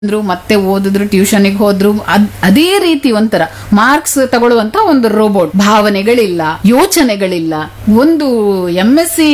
ಅಂದ್ರು ಮತ್ತೆ ಓದಿದ್ರು ಟ್ಯೂಷನ್ಗೆ ಹೋದ್ರು ಅದ್- ಅದೇ ರೀತಿ ಒಂಥರ ಮಾರ್ಕ್ಸ್ ತಗೊಳ್ಳುವಂತ ಒಂದು ರೋಬೋಟ್ ಭಾವನೆಗಳಿಲ್ಲ ಯೋಚನೆಗಳಿಲ್ಲ ಒಂದು M S C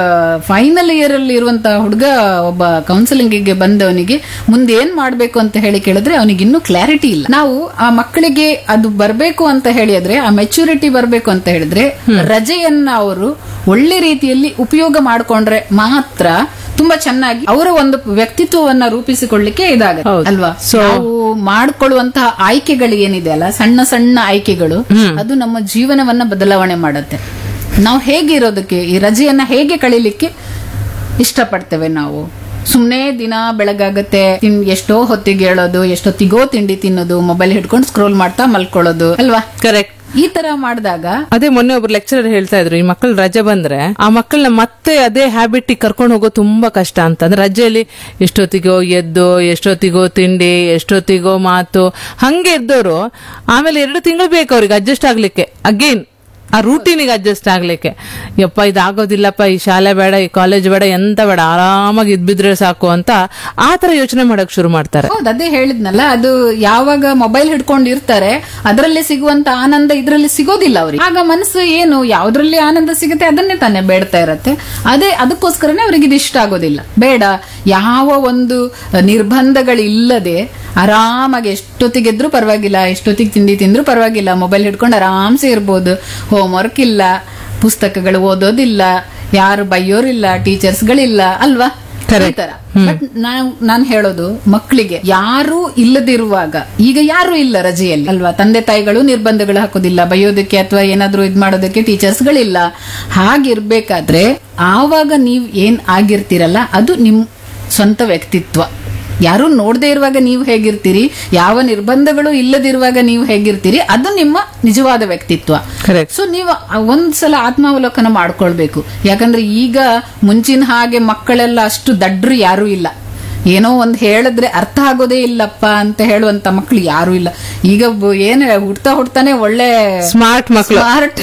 final year ಅಲ್ಲಿ ಇರುವಂತ ಹುಡುಗ ಒಬ್ಬ ಕೌನ್ಸಿಲಿಂಗ್ ಗೆ ಬಂದವನಿಗೆ ಮುಂದೆ ಏನ್ ಮಾಡ್ಬೇಕು ಅಂತ ಹೇಳಿ ಕೇಳಿದ್ರೆ ಅವನಿಗೆ ಇನ್ನೂ ಕ್ಲಾರಿಟಿ ಇಲ್ಲ ನಾವು ಆ ಮಕ್ಕಳಿಗೆ ಅದು ಬರ್ಬೇಕು ಅಂತ ಹೇಳಿದ್ರೆ ಆ ಮೆಚುರಿಟಿ ಬರ್ಬೇಕು ಅಂತ ಹೇಳಿದ್ರೆ ರಜೆಯನ್ನ ಅವರು ಒಳ್ಳೆ ರೀತಿಯಲ್ಲಿ ಉಪಯೋಗ ಮಾಡ್ಕೊಂಡ್ರೆ ಮಾತ್ರ ತುಂಬಾ ಚೆನ್ನಾಗಿ ಅವರ ಒಂದು ವ್ಯಕ್ತಿತ್ವವನ್ನ ರೂಪಿಸಿಕೊಳ್ಳಿಕ್ಕೆ ಇದಾಗುತ್ತೆ ಹೌದು. ಅಲ್ವಾ ನಾವು ಮಾಡ್ಕೊಳ್ಳುವಂತಹ ಆಯ್ಕೆಗಳು ಏನಿದೆ ಅಲ್ಲ ಸಣ್ಣ ಸಣ್ಣ ಆಯ್ಕೆಗಳು ಅದು ನಮ್ಮ ಜೀವನವನ್ನ ಬದಲಾವಣೆ ಮಾಡುತ್ತೆ ನಾವು ಹೇಗೆ ಇರೋದಕ್ಕೆ ಈ ರಜೆಯನ್ನ ಹೇಗೆ ಕಳೀಲಿಕ್ಕೆ ಇಷ್ಟಪಡ್ತೇವೆ ನಾವು ಸುಮ್ನೆ ದಿನ ಬೆಳಗಾಗತ್ತೆ ತಿನ್ ಎಷ್ಟೋ ಹೊತ್ತಿಗೆ ಹೇಳೋದು ಎಷ್ಟೊತ್ತಿಗೋ ತಿಂಡಿ ತಿನ್ನೋದು ಮೊಬೈಲ್ ಹಿಡ್ಕೊಂಡು ಸ್ಕ್ರೋಲ್ ಮಾಡ್ತಾ ಮಲ್ಕೊಳ್ಳೋದು ಅಲ್ವಾ ಕರೆಕ್ಟ್ ಈ ತರ ಮಾಡಿದಾಗ ಅದೇ ಮೊನ್ನೆ ಒಬ್ರು ಲೆಕ್ಚರರ್ ಹೇಳ್ತಾ ಇದ್ರು ಈ ಮಕ್ಕಳು ರಜೆ ಬಂದ್ರೆ ಆ ಮಕ್ಕಳನ್ನ ಮತ್ತೆ ಅದೇ ಹ್ಯಾಬಿಟ್ ಕರ್ಕೊಂಡು ಹೋಗೋ ತುಂಬಾ ಕಷ್ಟ ಅಂತ ಅಂದ್ರೆ ರಜೆಯಲ್ಲಿ ಎಷ್ಟೊತ್ತಿಗೋ ಎದ್ದು ಎಷ್ಟೊತ್ತಿಗೋ ತಿಂಡಿ ಎಷ್ಟೊತ್ತಿಗೋ ಮಾತು ಹಂಗೆ ಇದ್ದವರು ಆಮೇಲೆ ಎರಡು ತಿಂಗಳು ಬೇಕು ಅವ್ರಿಗೆ ಅಡ್ಜಸ್ಟ್ ಆಗ್ಲಿಕ್ಕೆ ಅಗೇನ್ ಆ ರೂಟೀನಿಗೆ ಅಡ್ಜಸ್ಟ್ ಆಗ್ಲಿಕ್ಕೆ ಯಪ್ಪ ಇದಾಗೋದಿಲ್ಲಪ್ಪ ಈ ಶಾಲೆ ಬೇಡ ಈ ಕಾಲೇಜ್ ಬೇಡ ಎಂತ ಬೇಡ ಆರಾಮಾಗಿ ಇದ್ಬಿದ್ರೆ ಸಾಕು ಅಂತ ಆ ತರ ಯೋಚನೆ ಮಾಡಕ್ ಶುರು ಮಾಡ್ತಾರೆ ಹೌದು ಅದೇ ಹೇಳಿದ್ನಲ್ಲ ಅದು ಯಾವಾಗ ಮೊಬೈಲ್ ಹಿಡ್ಕೊಂಡು ಇರ್ತಾರೆ ಅದರಲ್ಲಿ ಸಿಗುವಂತ ಆನಂದ ಇದರಲ್ಲಿ ಸಿಗೋದಿಲ್ಲ ಅವ್ರಿಗೆ ಆಗ ಮನಸ್ಸು ಏನು ಯಾವ್ದ್ರಲ್ಲಿ ಆನಂದ ಸಿಗುತ್ತೆ ಅದನ್ನೇ ತಾನೇ ಬೇಡ್ತಾ ಇರತ್ತೆ ಅದೇ ಅದಕ್ಕೋಸ್ಕರನೇ ಅವ್ರಿಗೆ ಇದು ಇಷ್ಟ ಆಗೋದಿಲ್ಲ ಬೇಡ ಯಾವ ಒಂದು ನಿರ್ಬಂಧಗಳಿಲ್ಲದೆ ಆರಾಮಾಗಿ ಎಷ್ಟೊತ್ತಿಗೆದ್ರು ಪರವಾಗಿಲ್ಲ ಎಷ್ಟೊತ್ತಿಗೆ ತಿಂಡಿ ತಿಂದ್ರು ಪರವಾಗಿಲ್ಲ ಮೊಬೈಲ್ ಹಿಡ್ಕೊಂಡು ಆರಾಮ್ಸೆ ಇರ್ಬೋದು ಹೋಮ್ ವರ್ಕ್ ಇಲ್ಲ ಪುಸ್ತಕಗಳು ಓದೋದಿಲ್ಲ ಯಾರು ಬೈಯೋರಿಲ್ಲ ಟೀಚರ್ಸ್ಗಳಿಲ್ಲ ಅಲ್ವಾ ಈ ತರ ಬಟ್ ನಾನು ನಾನು ಹೇಳೋದು ಮಕ್ಕಳಿಗೆ ಯಾರು ಇಲ್ಲದಿರುವಾಗ ಈಗ ಯಾರು ಇಲ್ಲ ರಜೆಯಲ್ಲಿ ಅಲ್ವಾ ತಂದೆ ತಾಯಿಗಳು ನಿರ್ಬಂಧಗಳು ಹಾಕೋದಿಲ್ಲ ಬೈಯೋದಕ್ಕೆ ಅಥವಾ ಏನಾದ್ರೂ ಇದ್ ಮಾಡೋದಕ್ಕೆ ಟೀಚರ್ಸ್ಗಳಿಲ್ಲ ಹಾಗಿರ್ಬೇಕಾದ್ರೆ ಆವಾಗ ನೀವ್ ಏನ್ ಆಗಿರ್ತೀರಲ್ಲ ಅದು ನಿಮ್ ಸ್ವಂತ ವ್ಯಕ್ತಿತ್ವ ಯಾರು ನೋಡದೆ ಇರುವಾಗ ನೀವು ಹೇಗಿರ್ತೀರಿ ಯಾವ ನಿರ್ಬಂಧಗಳು ಇಲ್ಲದಿರುವಾಗ ನೀವು ಹೇಗಿರ್ತೀರಿ ಅದು ನಿಮ್ಮ ನಿಜವಾದ ವ್ಯಕ್ತಿತ್ವ ಕರೆಕ್ಟ್ ಸೊ ನೀವು ಒಂದ್ಸಲ ಆತ್ಮಾವಲೋಕನ ಮಾಡ್ಕೊಳ್ಬೇಕು ಯಾಕಂದ್ರೆ ಈಗ ಮುಂಚಿನ ಹಾಗೆ ಮಕ್ಕಳೆಲ್ಲ ಅಷ್ಟು ದಡ್ರು ಯಾರೂ ಇಲ್ಲ ಏನೋ ಒಂದ್ ಹೇಳಿದ್ರೆ ಅರ್ಥ ಆಗೋದೇ ಇಲ್ಲಪ್ಪ ಅಂತ ಹೇಳುವಂತ ಮಕ್ಕಳು ಯಾರು ಇಲ್ಲ ಈಗ ಬ- ಏನ್ ಹುಡ್ತಾ ಹುಡ್ತಾನೆ ಒಳ್ಳೆ ಸ್ಮಾರ್ಟ್ ಮಕ್ಕಳು ಸ್ಮಾರ್ಟ್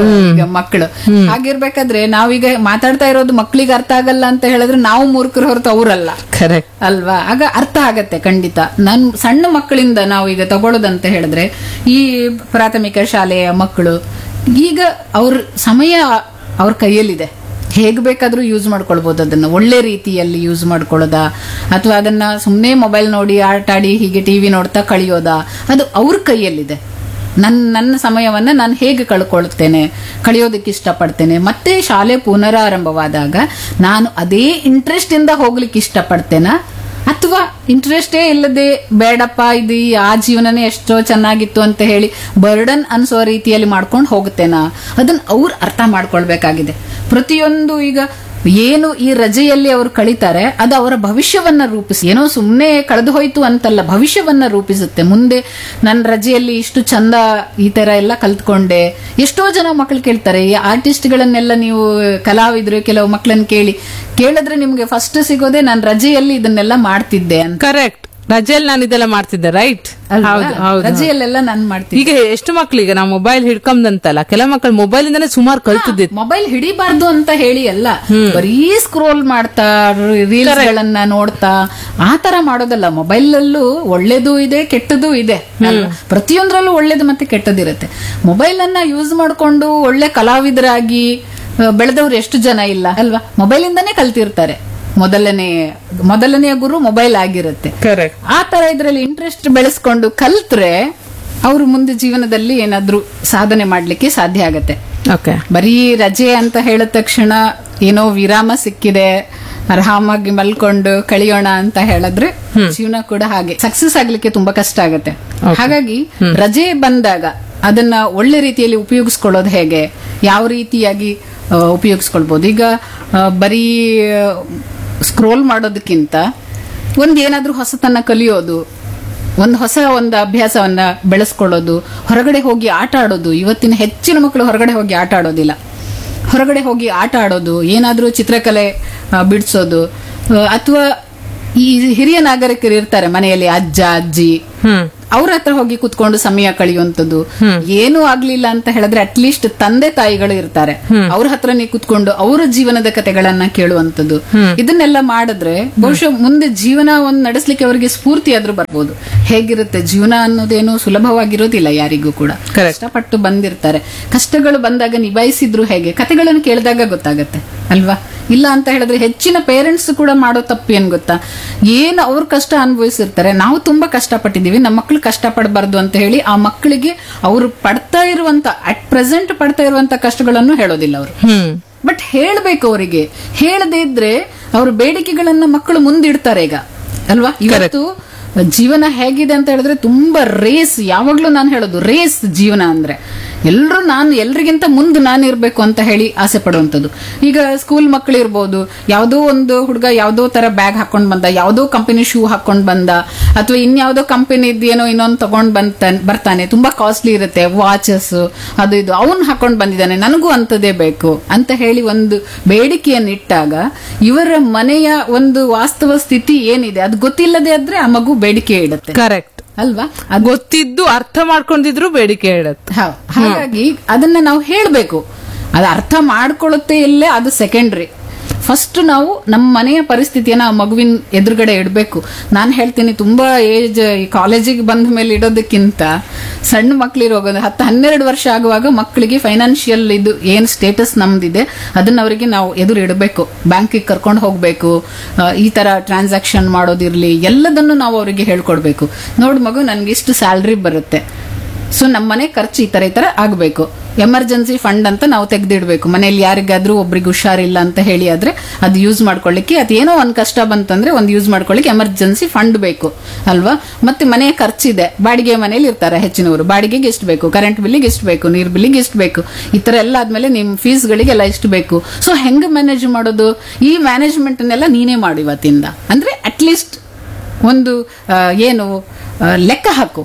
ಮಕ್ಕಳು ಹಾಗಿರ್ಬೇಕಾದ್ರೆ ನಾವೀಗ ಮಾತಾಡ್ತಾ ಇರೋದು ಮಕ್ಕಳಿಗೆ ಅರ್ಥ ಆಗಲ್ಲ ಅಂತ ಹೇಳಿದ್ರೆ ನಾವು ಮೂರ್ಖರು ಹೊರತು ಅವರಲ್ಲ ಕರೆಕ್ಟ್ ಅಲ್ವಾ ಆಗ ಅರ್ಥ ಆಗತ್ತೆ ಖಂಡಿತ ನನ್ ಸಣ್ಣ ಮಕ್ಕಳಿಂದ ನಾವು ಈಗ ತಗೊಳ್ಳೋದಂತ ಹೇಳಿದ್ರೆ ಈ ಪ್ರಾಥಮಿಕ ಶಾಲೆಯ ಮಕ್ಕಳು ಈಗ ಅವ್ರ ಸಮಯ ಅವ್ರ ಕೈಯಲ್ಲಿದೆ ಹೇಗ್ ಬೇಕಾದ್ರೂ ಯೂಸ್ ಮಾಡ್ಕೊಳ್ಬಹುದು ಅದನ್ನ ಒಳ್ಳೆ ರೀತಿಯಲ್ಲಿ ಯೂಸ್ ಮಾಡ್ಕೊಳ್ಳೋದಾ ಅಥವಾ ಅದನ್ನ ಸುಮ್ಮನೆ ಮೊಬೈಲ್ ನೋಡಿ ಆಟ ಆಡಿ ಹೀಗೆ ಟಿವಿ ನೋಡ್ತಾ ಕಳಿಯೋದಾ ಅದು ಅವ್ರ ಕೈಯಲ್ಲಿದೆ ನನ್ನ ನನ್ನ ಸಮಯವನ್ನ ನಾನು ಹೇಗೆ ಕಳ್ಕೊಳ್ತೇನೆ ಕಳೆಯೋದಕ್ಕೆ ಇಷ್ಟಪಡ್ತೇನೆ ಮತ್ತೆ ಶಾಲೆ ಪುನರಾರಂಭವಾದಾಗ ನಾನು ಅದೇ ಇಂಟ್ರೆಸ್ಟ್ ಇಂದ ಹೋಗ್ಲಿಕ್ಕೆ ಇಷ್ಟಪಡ್ತೇನಾ ಅಥವಾ ಇಂಟ್ರೆಸ್ಟೇ ಇಲ್ಲದೆ ಬೇಡಪ್ಪ ಇದು ಈ ಆ ಜೀವನನೇ ಎಷ್ಟೋ ಚೆನ್ನಾಗಿತ್ತು ಅಂತ ಹೇಳಿ ಬರ್ಡನ್ ಅನ್ಸೋ ರೀತಿಯಲ್ಲಿ ಮಾಡ್ಕೊಂಡು ಹೋಗುತ್ತೇನಾ ಅದನ್ನ ಅವ್ರು ಅರ್ಥ ಮಾಡ್ಕೊಳ್ಬೇಕಾಗಿದೆ ಪ್ರತಿಯೊಂದು ಈಗ ಏನು ಈ ರಜೆಯಲ್ಲಿ ಅವರು ಕಳೀತಾರೆ ಅದು ಅವರ ಭವಿಷ್ಯವನ್ನ ರೂಪಿಸಿ ಏನೋ ಸುಮ್ಮನೆ ಕಳೆದು ಹೋಯ್ತು ಅಂತಲ್ಲ ಭವಿಷ್ಯವನ್ನ ರೂಪಿಸುತ್ತೆ ಮುಂದೆ ನನ್ನ ರಜೆಯಲ್ಲಿ ಇಷ್ಟು ಚಂದ ಈ ತರ ಎಲ್ಲ ಕಲ್ತ್ಕೊಂಡೆ ಎಷ್ಟೋ ಜನ ಮಕ್ಕಳು ಕೇಳ್ತಾರೆ ಈ ಆರ್ಟಿಸ್ಟ್ಗಳನ್ನೆಲ್ಲ ನೀವು ಕಲಾವಿದ್ರು ಕೆಲವು ಮಕ್ಕಳನ್ನ ಕೇಳಿ ಕೇಳಿದ್ರೆ ನಿಮ್ಗೆ ಫಸ್ಟ್ ಸಿಗೋದೇ ನಾನು ರಜೆಯಲ್ಲಿ ಇದನ್ನೆಲ್ಲ ಮಾಡ್ತಿದ್ದೆ ಅಂತ ಕರೆಕ್ಟ್ ರಜೆಯಲ್ಲಿ ನಾನು ಇದೆಲ್ಲ ಮಾಡ್ತಿದ್ದೆ ರೈಟ್ ಅಲ್ವಾ? ಹೌದು ಹೌದು ರಜೆಯಲ್ಲೆಲ್ಲ ನಾನು ಮಾಡ್ತಿದ್ದೆ ಈಗ ಎಷ್ಟು ಮಕ್ಳಿಗೆ ನಾವು ಮೊಬೈಲ್ ಹಿಡ್ಕೊಂಡಂತಲ್ಲ ಕೆಲ ಮಕ್ಕಳು ಮೊಬೈಲ್ ಇಂದಾನೆ ಸುಮಾರು ಕಲ್ತಿದ್ದಿತ್ತು ಮೊಬೈಲ್ ಹಿಡಿಬಾರ್ದು ಅಂತ ಹೇಳಿ ಅಲ್ಲ ಬರೀ ಸ್ಕ್ರೋಲ್ ಮಾಡ್ತಾ ರೀಲ್ಸ್ ಗಳನ್ನ ನೋಡ್ತಾ ಆ ತರ ಮಾಡೋದಲ್ಲ ಮೊಬೈಲ್ ಅಲ್ಲೂ ಒಳ್ಳೇದು ಇದೆ ಕೆಟ್ಟದ್ದು ಇದೆ ಅಲ್ವಾ? ಪ್ರತಿಯೊಂದ್ರಲ್ಲೂ ಒಳ್ಳೇದು ಮತ್ತೆ ಕೆಟ್ಟದಿರುತ್ತೆ ಮೊಬೈಲ್ ಅನ್ನ ಯೂಸ್ ಮಾಡ್ಕೊಂಡು ಒಳ್ಳೆ ಕಲಾವಿದರಾಗಿ ಆ, ಬೆಳೆದವ್ರು ಎಷ್ಟು ಜನ ಇಲ್ಲ ಅಲ್ವಾ ಮೊಬೈಲ್ ಇಂದಾನೇ ಕಲ್ತಿರ್ತಾರೆ ಮೊದಲನೇ ಮೊದಲನೆಯ ಗುರು ಮೊಬೈಲ್ ಆಗಿರುತ್ತೆ ಕರೆಕ್ಟ್ ಆ ತರ ಇದ್ರಲ್ಲಿ ಇಂಟ್ರೆಸ್ಟ್ ಬೆಳೆಸ್ಕೊಂಡು ಕಲ್ತ್ರೆ ಅವರು ಮುಂದೆ ಜೀವನದಲ್ಲಿ ಏನಾದ್ರೂ ಸಾಧನೆ ಮಾಡ್ಲಿಕ್ಕೆ ಸಾಧ್ಯ ಆಗತ್ತೆ ಓಕೆ ಬರೀ ರಜೆ ಅಂತ ಹೇಳಿದ ತಕ್ಷಣ ಏನೋ ವಿರಾಮ ಸಿಕ್ಕಿದೆ ಆರಾಮಾಗಿ ಮಲ್ಕೊಂಡು ಕಳಿಯೋಣ ಅಂತ ಹೇಳಿದ್ರೆ ಜೀವನ ಕೂಡ ಹಾಗೆ ಸಕ್ಸಸ್ ಆಗ್ಲಿಕ್ಕೆ ತುಂಬಾ ಕಷ್ಟ ಆಗತ್ತೆ ಹಾಗಾಗಿ ರಜೆ ಬಂದಾಗ ಅದನ್ನ ಒಳ್ಳೆ ರೀತಿಯಲ್ಲಿ ಉಪಯೋಗಿಸ್ಕೊಳ್ಳೋದು ಹೇಗೆ ಯಾವ ರೀತಿಯಾಗಿ ಆ, ಉಪಯೋಗಿಸ್ಕೊಳ್ಬಹುದು ಈಗ ಆ, ಬರೀ ಸ್ಕ್ರೋಲ್ ಮಾಡೋದಕ್ಕಿಂತ ಒಂದ್ ಏನಾದ್ರೂ ಹೊಸತನ್ನ ಕಲಿಯೋದು ಒಂದು ಹೊಸ ಒಂದು ಅಭ್ಯಾಸವನ್ನ ಬೆಳೆಸ್ಕೊಳ್ಳೋದು ಹೊರಗಡೆ ಹೋಗಿ ಆಟ ಆಡೋದು ಇವತ್ತಿನ ಹೆಚ್ಚಿನ ಮಕ್ಕಳು ಹೊರಗಡೆ ಹೋಗಿ ಆಟ ಆಡೋದಿಲ್ಲ ಹೊರಗಡೆ ಹೋಗಿ ಆಟ ಆಡೋದು ಏನಾದ್ರೂ ಚಿತ್ರಕಲೆ ಆ, ಬಿಡ್ಸೋದು ಅಥವಾ ಈ ಹಿರಿಯ ನಾಗರಿಕರು ಇರ್ತಾರೆ ಮನೆಯಲ್ಲಿ ಅಜ್ಜ ಅಜ್ಜಿ ಹ್ಮ್ ಅವ್ರ ಹತ್ರ ಹೋಗಿ ಕುತ್ಕೊಂಡು ಸಮಯ ಕಳೆಯುವಂಥದ್ದು ಏನೂ ಆಗ್ಲಿಲ್ಲ ಅಂತ ಹೇಳಿದ್ರೆ ಅಟ್ಲೀಸ್ಟ್ ತಂದೆ ತಾಯಿಗಳು ಇರ್ತಾರೆ ಅವ್ರ ಹತ್ರನೇ ಕುತ್ಕೊಂಡು ಅವರ ಜೀವನದ ಕಥೆಗಳನ್ನ ಕೇಳುವಂಥದ್ದು ಇದನ್ನೆಲ್ಲ ಮಾಡಿದ್ರೆ ಬಹುಶಃ ಮುಂದೆ ಜೀವನ ಒಂದ್ ನಡೆಸ್ಲಿಕ್ಕೆ ಅವರಿಗೆ ಸ್ಫೂರ್ತಿ ಆದ್ರೂ ಬರ್ಬೋದು ಹೇಗಿರುತ್ತೆ ಜೀವನ ಅನ್ನೋದೇನು ಸುಲಭವಾಗಿರೋದಿಲ್ಲ ಯಾರಿಗೂ ಕೂಡ Correct. ಕಷ್ಟಪಟ್ಟು ಬಂದಿರ್ತಾರೆ ಕಷ್ಟಗಳು ಬಂದಾಗ ನಿಭಾಯಿಸಿದ್ರು ಹೇಗೆ ಕಥೆಗಳನ್ನು ಕೇಳಿದಾಗ ಗೊತ್ತಾಗತ್ತೆ ಅಲ್ವಾ ಇಲ್ಲ ಅಂತ ಹೇಳಿದ್ರೆ ಹೆಚ್ಚಿನ ಪೇರೆಂಟ್ಸ್ ಕೂಡ ಮಾಡೋ ತಪ್ಪು ಏನ್ ಗೊತ್ತಾ ಏನು ಅವ್ರ ಕಷ್ಟ ಅನುಭವಿಸಿರ್ತಾರೆ ನಾವು ತುಂಬಾ ಕಷ್ಟಪಟ್ಟಿದೀವಿ ನಮ್ಮ ಮಕ್ಕಳು ಕಷ್ಟಪಡಬಾರ್ದು ಅಂತ ಹೇಳಿ ಆ ಮಕ್ಕಳಿಗೆ ಅವರು ಪಡ್ತಾ ಇರುವಂತ ಅಟ್ ಪ್ರೆಸೆಂಟ್ ಪಡ್ತಾ ಇರುವಂತ ಕಷ್ಟಗಳನ್ನು ಹೇಳೋದಿಲ್ಲ ಅವರು ಹ್ಮ್ ಬಟ್ ಹೇಳ್ಬೇಕು ಅವರಿಗೆ ಹೇಳದೇ ಇದ್ರೆ ಅವ್ರ ಬೇಡಿಕೆಗಳನ್ನ ಮಕ್ಕಳು ಮುಂದಿಡ್ತಾರೆ ಈಗ ಅಲ್ವಾ ಇವತ್ತು ಜೀವನ ಹೇಗಿದೆ ಅಂತ ಹೇಳಿದ್ರೆ ತುಂಬಾ ರೇಸ್ ಯಾವಾಗ್ಲೂ ನಾನು ಹೇಳೋದು ರೇಸ್ ಜೀವನ ಅಂದ್ರೆ ಎಲ್ರು ನಾನು ಎಲ್ರಿಗಿಂತ ಮುಂದೆ ನಾನು ಇರ್ಬೇಕು ಅಂತ ಹೇಳಿ ಆಸೆ ಪಡುವಂಥದ್ದು ಈಗ ಸ್ಕೂಲ್ ಮಕ್ಕಳು ಇರ್ಬೋದು ಯಾವುದೋ ಒಂದು ಹುಡುಗ ಯಾವುದೋ ತರ ಬ್ಯಾಗ್ ಹಾಕೊಂಡ್ ಬಂದ ಯಾವುದೋ ಕಂಪನಿ ಶೂ ಹಾಕೊಂಡ್ ಬಂದ ಅಥವಾ ಇನ್ಯಾವುದೋ ಕಂಪನಿ ಏನೋ ಇನ್ನೊಂದು ತಗೊಂಡ್ ಬಂತಾನೆ ಬರ್ತಾನೆ ತುಂಬಾ ಕಾಸ್ಟ್ಲಿ ಇರುತ್ತೆ ವಾಚಸ್ ಅದು ಇದು ಅವನ್ ಹಾಕೊಂಡ್ ಬಂದಿದ್ದಾನೆ ನನಗೂ ಅಂತದೇ ಬೇಕು ಅಂತ ಹೇಳಿ ಒಂದು ಬೇಡಿಕೆಯನ್ನು ಇಟ್ಟಾಗ ಇವರ ಮನೆಯ ಒಂದು ವಾಸ್ತವ ಸ್ಥಿತಿ ಏನಿದೆ ಅದು ಗೊತ್ತಿಲ್ಲದೆ ಆದ್ರೆ ಆ ಮಗು ಬೇಡಿಕೆ ಇಡುತ್ತೆ ಕರೆಕ್ಟ್ ಅಲ್ವಾ ಗೊತ್ತಿದ್ದು ಅರ್ಥ ಮಾಡ್ಕೊಂಡಿದ್ರು ಬೇಡಿಕೆ ಇಡತ್ತೆ ಹೌ- ಹಾಗಾಗಿ ಅದನ್ನ ನಾವು ಹೇಳ್ಬೇಕು ಅದು ಅರ್ಥ ಮಾಡ್ಕೊಳ್ಳುತ್ತೆ ಇಲ್ಲೇ ಅದು ಸೆಕೆಂಡ್ರಿ ಫಸ್ಟ್ ನಾವು ನಮ್ಮ ಮನೆಯ ಪರಿಸ್ಥಿತಿಯನ್ನ ಆ ಮಗುವಿನ ಎದುರುಗಡೆ ಇಡಬೇಕು ನಾನು ಹೇಳ್ತೀನಿ ತುಂಬಾ ಏಜ್ ಕಾಲೇಜಿಗೆ ಬಂದ ಮೇಲೆ ಇಡೋದಕ್ಕಿಂತ ಸಣ್ಣ ಮಕ್ಳಿರೋ ಹತ್ತು ಹನ್ನೆರಡು ವರ್ಷ ಆಗುವಾಗ ಮಕ್ಕಳಿಗೆ ಫೈನಾನ್ಷಿಯಲ್ ಇದು ಏನ್ ಸ್ಟೇಟಸ್ ನಮ್ದಿದೆ ಅದನ್ನ ಅವರಿಗೆ ನಾವು ಎದುರು ಇಡಬೇಕು ಬ್ಯಾಂಕಿಗೆ ಕರ್ಕೊಂಡು ಹೋಗ್ಬೇಕು ಆ, ಈ ತರ ಟ್ರಾನ್ಸಾಕ್ಷನ್ ಮಾಡೋದಿರ್ಲಿ ಎಲ್ಲದನ್ನು ನಾವು ಅವರಿಗೆ ಹೇಳ್ಕೊಡ್ಬೇಕು ನೋಡು ಮಗು ನನ್ಗೆ ಇಷ್ಟು ಸ್ಯಾಲ್ರಿ ಬರುತ್ತೆ ಸೊ ನಮ್ಮ ಮನೆ ಖರ್ಚು ಈ ತರ ಈ ತರ ಆಗಬೇಕು ಎಮರ್ಜೆನ್ಸಿ ಫಂಡ್ ಅಂತ ನಾವು ತೆಗೆದಿಡ್ಬೇಕು ಮನೆಯಲ್ಲಿ ಯಾರಿಗಾದ್ರೂ ಒಬ್ರಿಗೆ ಹುಷಾರಿಲ್ಲ ಅಂತ ಹೇಳಿ ಆದ್ರೆ ಅದು ಯೂಸ್ ಮಾಡ್ಕೊಳ್ಳಿಕ್ಕೆ ಅದೇನೋ ಒಂದ್ ಕಷ್ಟ ಬಂತಂದ್ರೆ ಒಂದು ಯೂಸ್ ಮಾಡ್ಕೊಳ್ಳಿಕ್ಕೆ ಎಮರ್ಜೆನ್ಸಿ ಫಂಡ್ ಬೇಕು ಅಲ್ವಾ ಮತ್ತೆ ಮನೆಯ ಖರ್ಚಿದೆ ಬಾಡಿಗೆ ಮನೇಲಿ ಇರ್ತಾರೆ ಹೆಚ್ಚಿನವರು ಬಾಡಿಗೆಗೆ ಎಷ್ಟು ಬೇಕು ಕರೆಂಟ್ ಬಿಲ್ಲಿಗೆ ಎಷ್ಟು ಬೇಕು ನೀರ್ ಬಿಲ್ಲಿಗೆ ಎಷ್ಟು ಬೇಕು ಈ ತರ ಎಲ್ಲ ಆದ್ಮೇಲೆ ನಿಮ್ ಫೀಸ್ಗಳಿಗೆಲ್ಲ ಎಷ್ಟು ಬೇಕು ಸೊ ಹೆಂಗ್ ಮ್ಯಾನೇಜ್ ಮಾಡೋದು ಈ ಮ್ಯಾನೇಜ್ಮೆಂಟ್ನೆಲ್ಲ ನೀನೇ ಮಾಡು ಇವತ್ತಿಂದ ಅಂದ್ರೆ ಅಟ್ಲೀಸ್ಟ್ ಒಂದು ಆ, ಏನು ಆ, ಲೆಕ್ಕ ಹಾಕು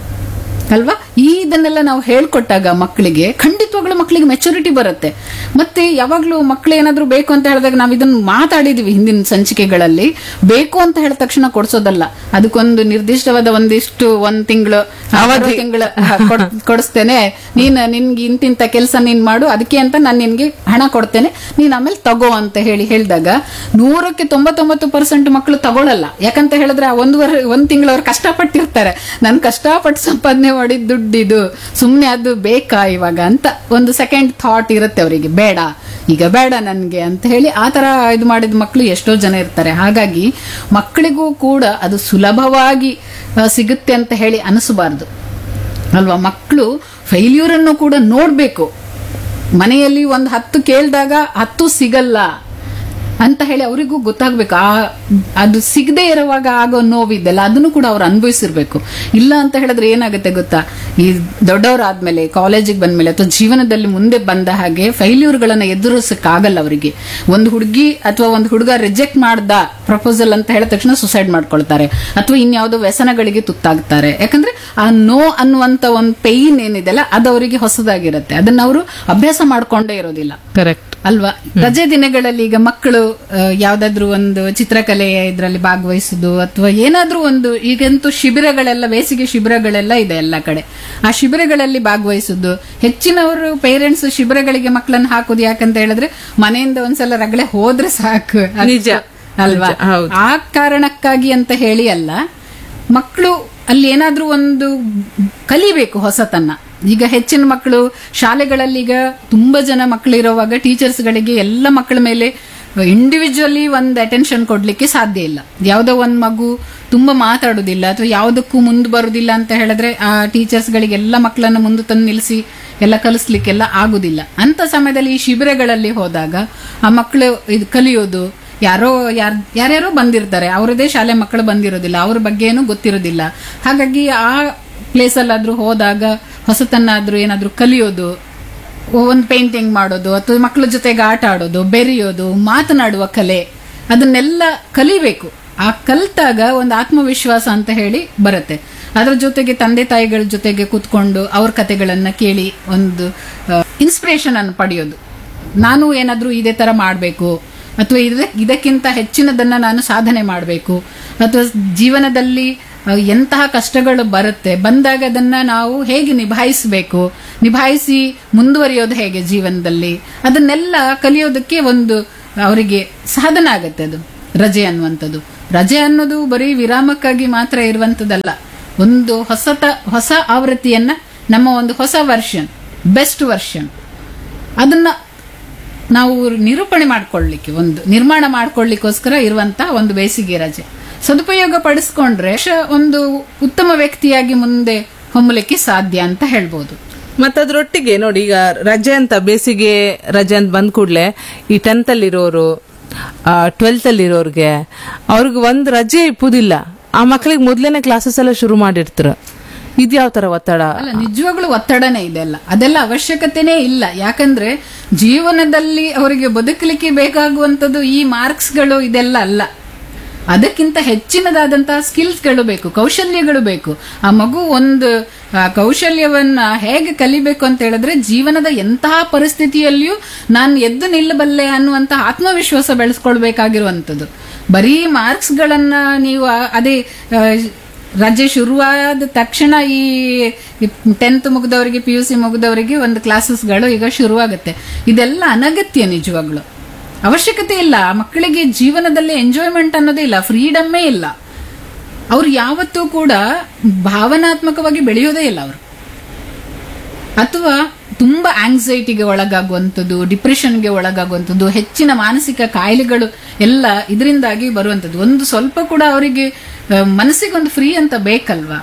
ಅಲ್ವಾ ಈ ಇದನ್ನೆಲ್ಲ ನಾವು ಹೇಳ್ಕೊಟ್ಟಾಗ ಮಕ್ಕಳಿಗೆ ಖಂಡಿತವಾಗ್ಲೂ ಮಕ್ಕಳಿಗೆ ಮೆಚುರಿಟಿ ಬರುತ್ತೆ ಮತ್ತೆ ಯಾವಾಗ್ಲೂ ಮಕ್ಳು ಏನಾದ್ರೂ ಬೇಕು ಅಂತ ಹೇಳಿದಾಗ ನಾವು ಇದನ್ನ ಮಾತಾಡಿದೀವಿ ಹಿಂದಿನ ಸಂಚಿಕೆಗಳಲ್ಲಿ ಬೇಕು ಅಂತ ಹೇಳಿದ ತಕ್ಷಣ ಕೊಡ್ಸೋದಲ್ಲ ಅದಕ್ಕೊಂದು ನಿರ್ದಿಷ್ಟವಾದ ಒಂದಿಷ್ಟು ಒಂದ್ ತಿಂಗಳು ಅವಧಿ ತಿಂಗಳು ಕೊಡಿಸ್ತೇನೆ ನೀನ್ ನಿನ್ಗೆ ಇಂತಿಂತ ಕೆಲಸ ನೀನ್ ಮಾಡು ಅದಕ್ಕೆ ಅಂತ ನಾನು ನಿನ್ಗೆ ಹಣ ಕೊಡ್ತೇನೆ ನೀನ್ ಆಮೇಲೆ ತಗೋ ಅಂತ ಹೇಳಿ ಹೇಳಿದಾಗ ನೂರಕ್ಕೆ ತೊಂಬತ್ತೊಂಬತ್ತು ಪರ್ಸೆಂಟ್ ಮಕ್ಕಳು ತಗೊಳಲ್ಲ ಯಾಕಂತ ಹೇಳಿದ್ರೆ ಆ ಒಂದು ವರ್ ಒಂದ್ ತಿಂಗಳು ಅವ್ರು ಕಷ್ಟಪಟ್ಟಿರ್ತಾರೆ ನಾನು ಕಷ್ಟಪಟ್ಟು ಸಂಪಾದನೆ ಮಾಡಿದ ದುಡ್ಡಿದು ಸುಮ್ನೆ ಅದು ಬೇಕಾ ಇವಾಗ ಅಂತ ಒಂದು ಸೆಕೆಂಡ್ ಥಾಟ್ ಇರುತ್ತೆ ಅವರಿಗೆ ಬೇಡ ಈಗ ಬೇಡ ನನ್ಗೆ ಅಂತ ಹೇಳಿ ಆ ತರ ಇದು ಮಾಡಿದ ಮಕ್ಕಳು ಎಷ್ಟೋ ಜನ ಇರ್ತಾರೆ ಹಾಗಾಗಿ ಮಕ್ಕಳಿಗೂ ಕೂಡ ಅದು ಸುಲಭವಾಗಿ ಆ, ಸಿಗುತ್ತೆ ಅಂತ ಹೇಳಿ ಅನಿಸಬಾರ್ದು ಅಲ್ವಾ ಮಕ್ಕಳು ಫೈಲ್ಯೂರ್ ಅನ್ನು ಕೂಡ ನೋಡ್ಬೇಕು ಮನೆಯಲ್ಲಿ ಒಂದು ಹತ್ತು ಕೇಳಿದಾಗ ಹತ್ತು ಸಿಗಲ್ಲ ಅಂತ ಹೇಳಿ ಅವರಿಗೂ ಗೊತ್ತಾಗ್ಬೇಕು ಆ ಅದು ಸಿಗದೆ ಇರುವಾಗ ಆಗೋ ನೋವಿದ್ದೆಲ್ಲ ಅದನ್ನು ಕೂಡ ಅವ್ರು ಅನುಭವಿಸಿರ್ಬೇಕು ಇಲ್ಲ ಅಂತ ಹೇಳಿದ್ರೆ ಏನಾಗುತ್ತೆ ಗೊತ್ತಾ ಈ ದೊಡ್ಡವರಾದ್ಮೇಲೆ ಕಾಲೇಜಿಗೆ ಬಂದ್ಮೇಲೆ ಅಥವಾ ಜೀವನದಲ್ಲಿ ಮುಂದೆ ಬಂದ ಹಾಗೆ ಫೈಲ್ಯೂರ್ಗಳನ್ನ ಎದುರಿಸಕ್ಕಾಗಲ್ಲ ಅವರಿಗೆ ಒಂದು ಹುಡುಗಿ ಅಥವಾ ಒಂದು ಹುಡುಗ ರಿಜೆಕ್ಟ್ ಮಾಡ್ದ ಪ್ರಪೋಸಲ್ ಅಂತ ಹೇಳಿದ ತಕ್ಷಣ ಸುಸೈಡ್ ಮಾಡ್ಕೊಳ್ತಾರೆ ಅಥವಾ ಇನ್ಯಾವುದೋ ವ್ಯಸನಗಳಿಗೆ ತುತ್ತಾಗ್ತಾರೆ ಯಾಕಂದ್ರೆ ಆ ನೋ ಅನ್ನುವಂತ ಒಂದು ಪೇಯ್ನ್ ಏನಿದೆಲ್ಲ ಅದು ಅವರಿಗೆ ಹೊಸದಾಗಿರುತ್ತೆ ಅದನ್ನ ಅವರು ಅಭ್ಯಾಸ ಮಾಡ್ಕೊಂಡೇ ಇರೋದಿಲ್ಲ ಕರೆಕ್ಟ್ ಅಲ್ವಾ ರಜೆ ದಿನಗಳಲ್ಲಿ ಈಗ ಮಕ್ಕಳು ಆ, ಯಾವ್ದಾದ್ರು ಒಂದು ಚಿತ್ರಕಲೆಯ ಇದರಲ್ಲಿ ಭಾಗವಹಿಸುದು ಅಥವಾ ಏನಾದ್ರೂ ಒಂದು ಈಗಂತೂ ಶಿಬಿರಗಳೆಲ್ಲ ಬೇಸಿಗೆ ಶಿಬಿರಗಳೆಲ್ಲ ಇದೆ ಎಲ್ಲ ಕಡೆ ಆ ಶಿಬಿರಗಳಲ್ಲಿ ಭಾಗವಹಿಸುದು ಹೆಚ್ಚಿನವರು ಪೇರೆಂಟ್ಸ್ ಶಿಬಿರಗಳಿಗೆ ಮಕ್ಕಳನ್ನ ಹಾಕುದು ಯಾಕಂತ ಹೇಳಿದ್ರೆ ಮನೆಯಿಂದ ಒಂದ್ಸಲ ರಗಳೆ ಹೋದ್ರೆ ಸಾಕು ಅಷ್ಟು. ನಿಜ. ಅಲ್ವಾ ನಿಜ, ಹೌದು. ಆ ಕಾರಣಕ್ಕಾಗಿ ಅಂತ ಹೇಳಿ ಅಲ್ಲ ಮಕ್ಕಳು ಅಲ್ಲಿ ಏನಾದ್ರೂ ಒಂದು ಕಲಿಬೇಕು ಹೊಸತನ್ನ ಈಗ ಹೆಚ್ಚಿನ ಮಕ್ಕಳು ಶಾಲೆಗಳಲ್ಲಿ ಈಗ ತುಂಬಾ ಜನ ಮಕ್ಕಳು ಇರುವಾಗ ಟೀಚರ್ಸ್ಗಳಿಗೆ ಎಲ್ಲ ಮಕ್ಕಳ ಮೇಲೆ ಇಂಡಿವಿಜುವಲಿ ಒಂದು ಅಟೆನ್ಷನ್ ಕೊಡ್ಲಿಕ್ಕೆ ಸಾಧ್ಯ ಇಲ್ಲ ಯಾವುದೋ ಒಂದು ಮಗು ತುಂಬಾ ಮಾತಾಡುದಿಲ್ಲ ಅಥವಾ ಯಾವುದಕ್ಕೂ ಮುಂದೆ ಬರುದಿಲ್ಲ ಅಂತ ಹೇಳಿದ್ರೆ ಆ ಟೀಚರ್ಸ್ಗಳಿಗೆ ಎಲ್ಲ ಮಕ್ಕಳನ್ನು ಮುಂದೆ ತಂದು ನಿಲ್ಲಿಸಿ ಎಲ್ಲ ಕಲಿಸ್ಲಿಕ್ಕೆಲ್ಲ ಆಗುದಿಲ್ಲ ಅಂತ ಸಮಯದಲ್ಲಿ ಈ ಶಿಬಿರಗಳಲ್ಲಿ ಹೋದಾಗ ಆ ಮಕ್ಕಳು ಇದು ಕಲಿಯೋದು ಯಾರೋ ಯಾರ್ ಯಾರ್ಯಾರೋ ಬಂದಿರ್ತಾರೆ ಅವರದೇ ಶಾಲೆ ಮಕ್ಕಳು ಬಂದಿರೋದಿಲ್ಲ ಅವ್ರ ಬಗ್ಗೆ ಏನೂ ಗೊತ್ತಿರೋದಿಲ್ಲ ಹಾಗಾಗಿ ಆ ಪ್ಲೇಸಲ್ಲಾದ್ರೂ ಹೋದಾಗ ಹೊಸತನ್ನಾದ್ರೂ ಏನಾದ್ರೂ ಕಲಿಯೋದು ಒಂದು ಪೇಂಟಿಂಗ್ ಮಾಡೋದು ಅಥವಾ ಮಕ್ಕಳ ಜೊತೆಗೆ ಆಟ ಆಡೋದು ಬೆರೆಯೋದು ಮಾತನಾಡುವ ಕಲೆ ಅದನ್ನೆಲ್ಲ ಕಲಿಬೇಕು ಆ ಕಲ್ತಾಗ ಒಂದು ಆತ್ಮವಿಶ್ವಾಸ ಅಂತ ಹೇಳಿ ಬರುತ್ತೆ ಅದರ ಜೊತೆಗೆ ತಂದೆ ತಾಯಿಗಳ ಜೊತೆಗೆ ಕೂತ್ಕೊಂಡು ಅವ್ರ ಕತೆಗಳನ್ನ ಕೇಳಿ ಒಂದು ಇನ್ಸ್ಪಿರೇಷನ್ ಅನ್ನು ಪಡೆಯೋದು ನಾನು ಏನಾದ್ರೂ ಇದೇ ತರ ಮಾಡಬೇಕು ಅಥವಾ ಇದಕ್ಕಿಂತ ಹೆಚ್ಚಿನದನ್ನ ನಾನು ಸಾಧನೆ ಮಾಡಬೇಕು ಅಥವಾ ಜೀವನದಲ್ಲಿ ಆ, ಎಂತಹ ಕಷ್ಟಗಳು ಬರುತ್ತೆ ಬಂದಾಗ ಅದನ್ನ ನಾವು ಹೇಗೆ ನಿಭಾಯಿಸಬೇಕು ನಿಭಾಯಿಸಿ ಮುಂದುವರಿಯೋದು ಹೇಗೆ ಜೀವನದಲ್ಲಿ ಅದನ್ನೆಲ್ಲ ಕಲಿಯೋದಕ್ಕೆ ಒಂದು ಅವರಿಗೆ ಸಾಧನ ಆಗತ್ತೆ ಅದು ರಜೆ ಅನ್ನುವಂಥದ್ದು ರಜೆ ಅನ್ನೋದು ಬರೀ ವಿರಾಮಕ್ಕಾಗಿ ಮಾತ್ರ ಇರುವಂಥದ್ದಲ್ಲ ಒಂದು ಹೊಸತ ಹೊಸ ಆವೃತ್ತಿಯನ್ನ ನಮ್ಮ ಒಂದು ಹೊಸ ವರ್ಷನ್ ಬೆಸ್ಟ್ ವರ್ಷನ್ ಅದನ್ನ ನಾವು ನಿರೂಪಣೆ ಮಾಡ್ಕೊಳ್ಳಿಕ್ಕೆ ಒಂದು ನಿರ್ಮಾಣ ಮಾಡ್ಕೊಳ್ಳಿಕ್ಕೋಸ್ಕರ ಇರುವಂತ ಒಂದು ಬೇಸಿಗೆ ರಜೆ ಸದುಪಯೋಗ ಪಡಿಸ್ಕೊಂಡ್ರೆ ಶ- ಒಂದು ಉತ್ತಮ ವ್ಯಕ್ತಿಯಾಗಿ ಮುಂದೆ ಹೊಮ್ಮಲಿಕ್ಕೆ ಸಾಧ್ಯ ಅಂತ ಹೇಳ್ಬೋದು ಮತ್ತೆ ಅದ್ರೊಟ್ಟಿಗೆ ನೋಡಿ ಈಗ ರಜೆ ಅಂತ ಬೇಸಿಗೆ ರಜೆ ಅಂತ ಬಂದ ಕೂಡಲೇ ಈ ಟೆಂತ್ ಅಲ್ಲಿರೋರು ಟ್ವೆಲ್ತ್ ಅಲ್ಲಿರೋರ್ಗೆ ಅವ್ರಿಗೆ ಒಂದ್ ರಜೆ ಇಪ್ಪುದಿಲ್ಲ ಆ ಮಕ್ಕಳಿಗೆ ಮೊದ್ಲೇನೆ ಕ್ಲಾಸಸ್ ಎಲ್ಲ ಶುರು ಮಾಡಿರ್ತಾರೆ ಇದ್ಯಾವ ತರ ಒತ್ತಡ ಅಲ್ಲ ನಿಜವಾಗ್ಲೂ ಒತ್ತಡನೇ ಇದೆಲ್ಲ ಅದೆಲ್ಲ ಅವಶ್ಯಕತೆನೇ ಇಲ್ಲ ಯಾಕಂದ್ರೆ ಜೀವನದಲ್ಲಿ ಅವರಿಗೆ ಬದುಕಲಿಕ್ಕೆ ಬೇಕಾಗುವಂಥದ್ದು ಈ ಮಾರ್ಕ್ಸ್ಗಳು ಇದೆಲ್ಲ ಅಲ್ಲ ಅದಕ್ಕಿಂತ ಹೆಚ್ಚಿನದಾದಂತಹ ಸ್ಕಿಲ್ಸ್ಗಳು ಬೇಕು ಕೌಶಲ್ಯಗಳು ಬೇಕು ಆ ಮಗು ಒಂದು ಆ, ಕೌಶಲ್ಯವನ್ನ ಹೇಗೆ ಕಲಿಬೇಕು ಅಂತ ಹೇಳಿದ್ರೆ ಜೀವನದ ಎಂತಹ ಪರಿಸ್ಥಿತಿಯಲ್ಲಿಯೂ ನಾನು ಎದ್ದು ನಿಲ್ಲಬಲ್ಲೆ ಅನ್ನುವಂತಹ ಆತ್ಮವಿಶ್ವಾಸ ಬೆಳೆಸ್ಕೊಳ್ಬೇಕಾಗಿರುವಂಥದ್ದು ಬರೀ ಮಾರ್ಕ್ಸ್ಗಳನ್ನ ನೀವು ಆ- ಅದೇ ಆ, ರಜೆ ಶುರುವಾದ ತಕ್ಷಣ ಈ ಟೆಂತ್ ಮುಗಿದವರಿಗೆ ಪಿ ಯು ಸಿ ಮುಗಿದವರಿಗೆ ಒಂದು ಕ್ಲಾಸಸ್ಗಳು ಈಗ ಶುರುವಾಗುತ್ತೆ ಇದೆಲ್ಲ ಅನಗತ್ಯ ನಿಜವಾಗ್ಲು ಅವಶ್ಯಕತೆ ಇಲ್ಲ ಮಕ್ಕಳಿಗೆ ಜೀವನದಲ್ಲಿ ಎಂಜಾಯ್ಮೆಂಟ್ ಅನ್ನೋದೇ ಇಲ್ಲ ಫ್ರೀಡಮ್ಮೇ ಇಲ್ಲ ಅವ್ರು ಯಾವತ್ತೂ ಕೂಡ ಭಾವನಾತ್ಮಕವಾಗಿ ಬೆಳೆಯೋದೇ ಇಲ್ಲ ಅವರು ಅಥವಾ ತುಂಬಾ ಆಂಗ್ಸೈಟಿಗೆ ಒಳಗಾಗುವಂಥದ್ದು ಡಿಪ್ರೆಷನ್ಗೆ ಒಳಗಾಗುವಂಥದ್ದು ಹೆಚ್ಚಿನ ಮಾನಸಿಕ ಕಾಯಿಲೆಗಳು ಎಲ್ಲ ಇದರಿಂದಾಗಿ ಬರುವಂಥದ್ದು ಒಂದು ಸ್ವಲ್ಪ ಕೂಡ ಅವರಿಗೆ ಆ, ಮನಸ್ಸಿಗೊಂದು ಫ್ರೀ ಅಂತ ಬೇಕಲ್ವಾ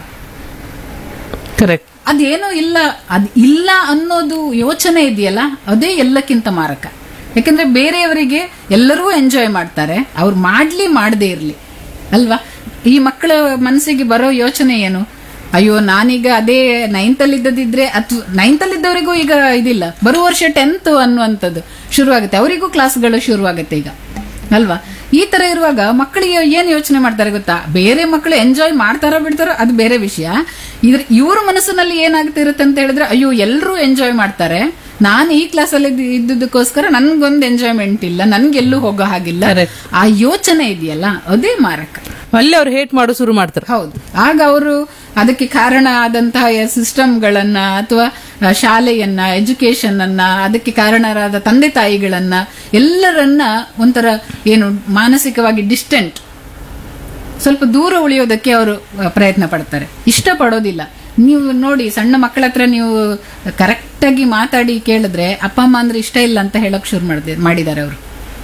ಕರೆಕ್ಟ್ ಅದೇನೋ ಇಲ್ಲ ಅದ್ ಇಲ್ಲ ಅನ್ನೋದು ಯೋಚನೆ ಇದೆಯಲ್ಲ ಅದೇ ಎಲ್ಲಕ್ಕಿಂತ ಮಾರಕ ಯಾಕಂದ್ರೆ ಬೇರೆಯವರಿಗೆ ಎಲ್ಲರೂ ಎಂಜಾಯ್ ಮಾಡ್ತಾರೆ ಅವ್ರು ಮಾಡ್ಲಿ ಮಾಡದೇ ಇರ್ಲಿ ಅಲ್ವಾ ಈ ಮಕ್ಕಳ ಮನಸ್ಸಿಗೆ ಬರೋ ಯೋಚನೆ ಏನು ಅಯ್ಯೋ ನಾನೀಗ ಅದೇ ನೈನ್ತ್ ಅಲ್ಲಿ ಇದ್ದದಿದ್ರೆ ಅಥವಾ ನೈನ್ತ್ ಅಲ್ಲಿ ಇದ್ದವರಿಗೂ ಈಗ ಇದಿಲ್ಲ ಬರುವ ವರ್ಷ ಟೆಂತ್ ಅನ್ನುವಂಥದ್ದು ಶುರುವಾಗುತ್ತೆ ಅವರಿಗೂ ಕ್ಲಾಸ್ಗಳು ಶುರುವಾಗುತ್ತೆ ಈಗ ಅಲ್ವಾ ಈ ತರ ಇರುವಾಗ ಮಕ್ಕಳಿಗೆ ಏನ್ ಯೋಚನೆ ಮಾಡ್ತಾರೆ ಗೊತ್ತಾ ಬೇರೆ ಮಕ್ಕಳು ಎಂಜಾಯ್ ಮಾಡ್ತಾರೋ ಬಿಡ್ತಾರೋ ಅದು ಬೇರೆ ವಿಷಯ ಇದ್ರ ಇವ್ರ ಮನಸ್ಸಿನಲ್ಲಿ ಏನಾಗ್ತಿರುತ್ತೆ ಅಂತ ಹೇಳಿದ್ರೆ ಅಯ್ಯೋ ಎಲ್ಲರೂ ಎಂಜಾಯ್ ಮಾಡ್ತಾರೆ ನಾನು ಈ ಕ್ಲಾಸಲ್ಲಿ ಇದ್ದುದಕ್ಕೋಸ್ಕರ ನನ್ಗೊಂದು ಎಂಜಾಯ್ಮೆಂಟ್ ಇಲ್ಲ ನನ್ಗೆಲ್ಲೂ ಹೋಗೋ ಹಾಗಿಲ್ಲ Correct. ಆ ಯೋಚನೆ ಇದೆಯಲ್ಲ ಅದೇ ಮಾರಕ ಅಲ್ಲಿ ಅವ್ರು ಹೇಟ್ ಮಾಡೋ ಶುರು ಮಾಡ್ತಾರೆ ಹೌದು ಆಗ ಅವರು ಅದಕ್ಕೆ ಕಾರಣ ಆದಂತಹ ಸಿಸ್ಟಮ್ಗಳನ್ನ ಅಥವಾ ಶಾಲೆಯನ್ನ ಎಜುಕೇಶನ್ ಅನ್ನ ಅದಕ್ಕೆ ಕಾರಣರಾದ ತಂದೆ ತಾಯಿಗಳನ್ನ ಎಲ್ಲರನ್ನ ಒಂಥರ ಏನು ಮಾನಸಿಕವಾಗಿ ಡಿಸ್ಟೆಂಟ್ ಸ್ವಲ್ಪ ದೂರ ಉಳಿಯೋದಕ್ಕೆ ಅವರು ಪ್ರಯತ್ನ ಪಡ್ತಾರೆ ಇಷ್ಟಪಡೋದಿಲ್ಲ ನೀವು ನೋಡಿ ಸಣ್ಣ ಮಕ್ಕಳ ಹತ್ರ ನೀವು ಕರೆಕ್ಟಾಗಿ ಮಾತಾಡಿ ಕೇಳಿದ್ರೆ ಅಪ್ಪ ಅಮ್ಮ ಅಂದ್ರೆ ಇಷ್ಟ ಇಲ್ಲ ಅಂತ ಹೇಳಕ್ ಶುರು ಮಾಡಿದೆ ಮಾಡಿದ್ದಾರೆ ಅವರು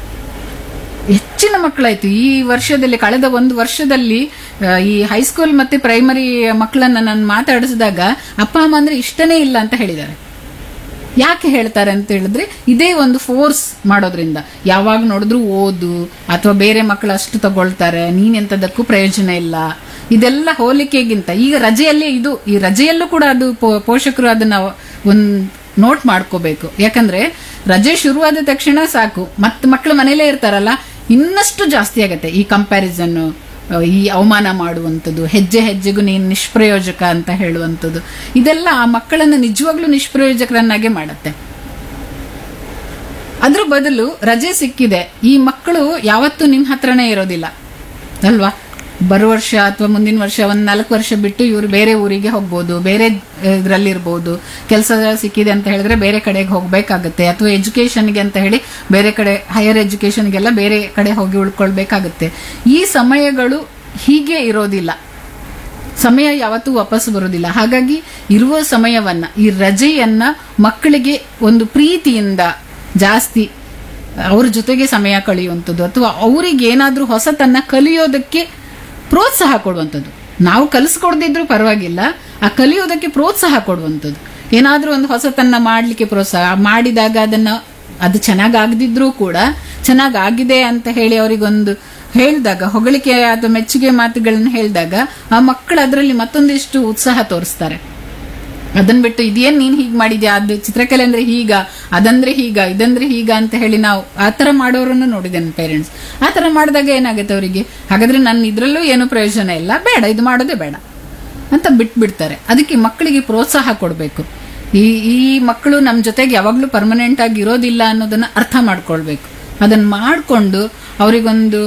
ಹೆಚ್ಚಿನ ಮಕ್ಕಳಾಯ್ತು ಈ ವರ್ಷದಲ್ಲಿ ಕಳೆದ ಒಂದು ವರ್ಷದಲ್ಲಿ ಆ, ಈ ಹೈಸ್ಕೂಲ್ ಮತ್ತೆ ಪ್ರೈಮರಿ ಮಕ್ಕಳನ್ನ ನಾನು ಮಾತಾಡಿಸಿದಾಗ ಅಪ್ಪ ಅಮ್ಮ ಅಂದ್ರೆ ಇಷ್ಟನೇ ಇಲ್ಲ ಅಂತ ಹೇಳಿದ್ದಾರೆ ಯಾಕೆ ಹೇಳ್ತಾರೆ ಅಂತ ಹೇಳಿದ್ರೆ ಇದೇ ಒಂದು ಫೋರ್ಸ್ ಮಾಡೋದ್ರಿಂದ ಯಾವಾಗ ನೋಡಿದ್ರು ಓದು ಅಥವಾ ಬೇರೆ ಮಕ್ಕಳು ಅಷ್ಟು ತಗೊಳ್ತಾರೆ ನೀನೆಂತದಕ್ಕೂ ಪ್ರಯೋಜನ ಇಲ್ಲ ಇದೆಲ್ಲ ಹೋಲಿಕೆಗಿಂತ ಈಗ ರಜೆಯಲ್ಲಿ ಇದು ಈ ರಜೆಯಲ್ಲೂ ಕೂಡ ಅದು ಪೋ- ಪೋಷಕರು ಅದನ್ನ ಒಂದ್ ನೋಟ್ ಮಾಡ್ಕೋಬೇಕು ಯಾಕಂದ್ರೆ ರಜೆ ಶುರುವಾದ ತಕ್ಷಣ ಸಾಕು ಮತ್ತೆ ಮಕ್ಕಳು ಮನೇಲೇ ಇರ್ತಾರಲ್ಲ ಇನ್ನಷ್ಟು ಜಾಸ್ತಿ ಆಗತ್ತೆ ಈ ಕಂಪ್ಯಾರಿಸನ್ ಈ ಅವಮಾನ ಮಾಡುವಂಥದ್ದು ಹೆಜ್ಜೆ ಹೆಜ್ಜೆಗೂ ನೀನು ನಿಷ್ಪ್ರಯೋಜಕ ಅಂತ ಹೇಳುವಂಥದ್ದು ಇದೆಲ್ಲ ಆ ಮಕ್ಕಳನ್ನು ನಿಜವಾಗ್ಲೂ ನಿಷ್ಪ್ರಯೋಜಕರನ್ನಾಗೆ ಮಾಡತ್ತೆ ಅದ್ರ ಬದಲು ರಜೆ ಸಿಕ್ಕಿದೆ ಈ ಮಕ್ಕಳು ಯಾವತ್ತೂ ನಿಮ್ಮ ಹತ್ರನೇ ಇರೋದಿಲ್ಲ ಅಲ್ವಾ ಬರೋ ವರ್ಷ ಅಥವಾ ಮುಂದಿನ ವರ್ಷ ಒಂದ್ ನಾಲ್ಕು ವರ್ಷ ಬಿಟ್ಟು ಇವರು ಬೇರೆ ಊರಿಗೆ ಹೋಗ್ಬೋದು ಬೇರೆ ಇದರಲ್ಲಿ ಇರ್ಬೋದು ಕೆಲಸ ಸಿಕ್ಕಿದೆ ಅಂತ ಹೇಳಿದ್ರೆ ಬೇರೆ ಕಡೆಗೆ ಹೋಗ್ಬೇಕಾಗತ್ತೆ ಅಥವಾ ಎಜುಕೇಶನ್ಗೆ ಅಂತ ಹೇಳಿ ಬೇರೆ ಕಡೆ ಹೈಯರ್ ಎಜುಕೇಶನ್ಗೆಲ್ಲ ಬೇರೆ ಕಡೆ ಹೋಗಿ ಉಳ್ಕೊಳ್ಬೇಕಾಗತ್ತೆ ಈ ಸಮಯಗಳು ಹೀಗೆ ಇರೋದಿಲ್ಲ ಸಮಯ ಯಾವತ್ತೂ ವಾಪಸ್ ಬರೋದಿಲ್ಲ ಹಾಗಾಗಿ ಇರುವ ಸಮಯವನ್ನ ಈ ರಜೆಯನ್ನ ಮಕ್ಕಳಿಗೆ ಒಂದು ಪ್ರೀತಿಯಿಂದ ಜಾಸ್ತಿ ಅವ್ರ ಜೊತೆಗೆ ಸಮಯ ಕಳೆಯುವಂಥದ್ದು ಅಥವಾ ಅವರಿಗೆ ಏನಾದ್ರೂ ಹೊಸತನ್ನ ಕಲಿಯೋದಕ್ಕೆ ಪ್ರೋತ್ಸಾಹ ಕೊಡುವಂಥದ್ದು ನಾವು ಕಲಿಸ್ಕೊಡ್ದಿದ್ರು ಪರವಾಗಿಲ್ಲ ಆ ಕಲಿಯೋದಕ್ಕೆ ಪ್ರೋತ್ಸಾಹ ಕೊಡುವಂಥದ್ದು ಏನಾದ್ರೂ ಒಂದು ಹೊಸತನ್ನ ಮಾಡ್ಲಿಕ್ಕೆ ಪ್ರೋತ್ಸಾಹ ಮಾಡಿದಾಗ ಅದನ್ನ ಅದು ಚೆನ್ನಾಗಾಗದಿದ್ರೂ ಕೂಡ ಚೆನ್ನಾಗಾಗಿದೆ ಅಂತ ಹೇಳಿ ಅವರಿಗೊಂದು ಹೇಳಿದಾಗ ಹೊಗಳಿಕೆ ಅಥವಾ ಮೆಚ್ಚುಗೆ ಮಾತುಗಳನ್ನ ಹೇಳಿದಾಗ ಆ ಮಕ್ಕಳು ಅದರಲ್ಲಿ ಮತ್ತೊಂದಿಷ್ಟು ಉತ್ಸಾಹ ತೋರಿಸ್ತಾರೆ ಅದನ್ ಬಿಟ್ಟು ಇದೇನ್ ನೀನ್ ಹೀಗ್ ಮಾಡಿದ್ಯಾ ಅದು ಚಿತ್ರಕಲೆ ಅಂದ್ರೆ ಹೀಗ ಅದಂದ್ರೆ ಹೀಗ ಇದಂದ್ರೆ ಹೀಗ ಅಂತ ಹೇಳಿ ನಾವು ಆ ತರ ಮಾಡೋರನ್ನು ನೋಡಿದ್ದೇನೆ ಪೇರೆಂಟ್ಸ್ ಆ ತರ ಮಾಡಿದಾಗ ಏನಾಗುತ್ತೆ ಅವರಿಗೆ ಹಾಗಾದ್ರೆ ನನ್ನ ಇದ್ರಲ್ಲೂ ಏನು ಪ್ರಯೋಜನ ಇಲ್ಲ ಬೇಡ ಇದು ಮಾಡೋದೇ ಬೇಡ ಅಂತ ಬಿಟ್ಬಿಡ್ತಾರೆ ಅದಕ್ಕೆ ಮಕ್ಕಳಿಗೆ ಪ್ರೋತ್ಸಾಹ ಕೊಡಬೇಕು ಈ ಈ ಮಕ್ಕಳು ನಮ್ಮ ಜೊತೆಗೆ ಯಾವಾಗ್ಲೂ ಪರ್ಮನೆಂಟ್ ಆಗಿ ಇರೋದಿಲ್ಲ ಅನ್ನೋದನ್ನ ಅರ್ಥ ಮಾಡ್ಕೊಳ್ಬೇಕು ಅದನ್ನ ಮಾಡಿಕೊಂಡು ಅವರಿಗೊಂದು